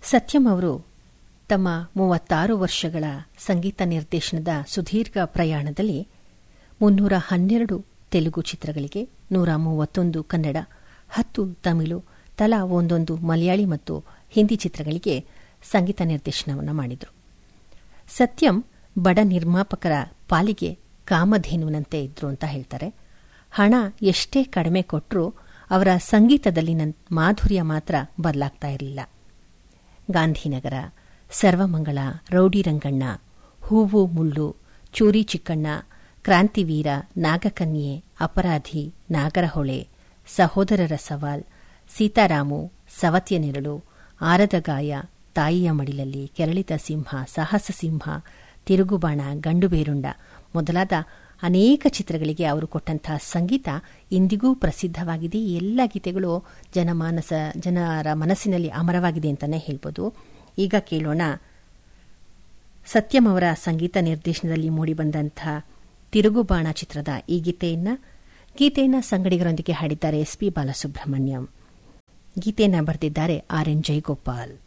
ಸತ್ಯಂ ಅವರು ತಮ್ಮ ಮೂವತ್ತಾರು ವರ್ಷಗಳ ಸಂಗೀತ ನಿರ್ದೇಶನದ ಸುದೀರ್ಘ ಪ್ರಯಾಣದಲ್ಲಿ ಮುನ್ನೂರ ಹನ್ನೆರಡು ತೆಲುಗು ಚಿತ್ರಗಳಿಗೆ ನೂರ ಮೂವತ್ತೊಂದು ಕನ್ನಡ ಹತ್ತು ತಮಿಳು ತಲಾ ಒಂದೊಂದು ಮಲಯಾಳಿ ಮತ್ತು ಹಿಂದಿ ಚಿತ್ರಗಳಿಗೆ ಸಂಗೀತ ನಿರ್ದೇಶನವನ್ನು ಮಾಡಿದರು ಸತ್ಯಂ ಬಡ ನಿರ್ಮಾಪಕರ ಪಾಲಿಗೆ ಕಾಮಧೇನುವಿನಂತೆ ಇದ್ರು ಅಂತ ಹೇಳ್ತಾರೆ ಹಣ ಎಷ್ಟೇ ಕಡಿಮೆ ಕೊಟ್ಟರೂ ಅವರ ಸಂಗೀತದಲ್ಲಿನ ಮಾಧುರ್ಯ ಮಾತ್ರ ಬದಲಾಗ್ತಾ ಇರಲಿಲ್ಲ ಗಾಂಧಿನಗರ ಸರ್ವಮಂಗಳ ರೌಡಿ ರಂಗಣ್ಣ ಹೂವು ಮುಳ್ಳು ಚೂರಿ ಚಿಕ್ಕಣ್ಣ ಕ್ರಾಂತಿವೀರ ನಾಗಕನ್ಯೆ ಅಪರಾಧಿ ನಾಗರಹೊಳೆ ಸಹೋದರರ ಸವಾಲ್ ಸೀತಾರಾಮು ಸವತ್ಯ ನೆರಳು ಆರದ ಗಾಯ ತಾಯಿಯ ಮಡಿಲಲ್ಲಿ ಕೆರಳಿದ ಸಿಂಹ ಸಾಹಸ ಸಿಂಹ ತಿರುಗುಬಾಣ ಗಂಡು ಬೇರುಂಡ ಮೊದಲಾದ ಅನೇಕ ಚಿತ್ರಗಳಿಗೆ ಅವರು ಕೊಟ್ಟಂತಹ ಸಂಗೀತ ಇಂದಿಗೂ ಪ್ರಸಿದ್ಧವಾಗಿದೆ ಈ ಎಲ್ಲ ಗೀತೆಗಳು ಜನಮಾನಸ ಜನರ ಮನಸ್ಸಿನಲ್ಲಿ ಅಮರವಾಗಿದೆ ಅಂತಲೇ ಹೇಳ್ಬೋದು ಈಗ ಕೇಳೋಣ ಸತ್ಯಂ ಅವರ ಸಂಗೀತ ನಿರ್ದೇಶನದಲ್ಲಿ ಮೂಡಿಬಂದಂಥ ತಿರುಗುಬಾಣ ಚಿತ್ರದ ಈ ಗೀತೆಯನ್ನ ಗೀತೆಯನ್ನ ಸಂಗಡಿಗರೊಂದಿಗೆ ಹಾಡಿದ್ದಾರೆ ಎಸ್ ಪಿ ಬಾಲಸುಬ್ರಹ್ಮಣ್ಯಂ ಗೀತೆಯನ್ನ ಬರೆದಿದ್ದಾರೆ ಆರ್ ಎನ್ ಜಯಗೋಪಾಲ್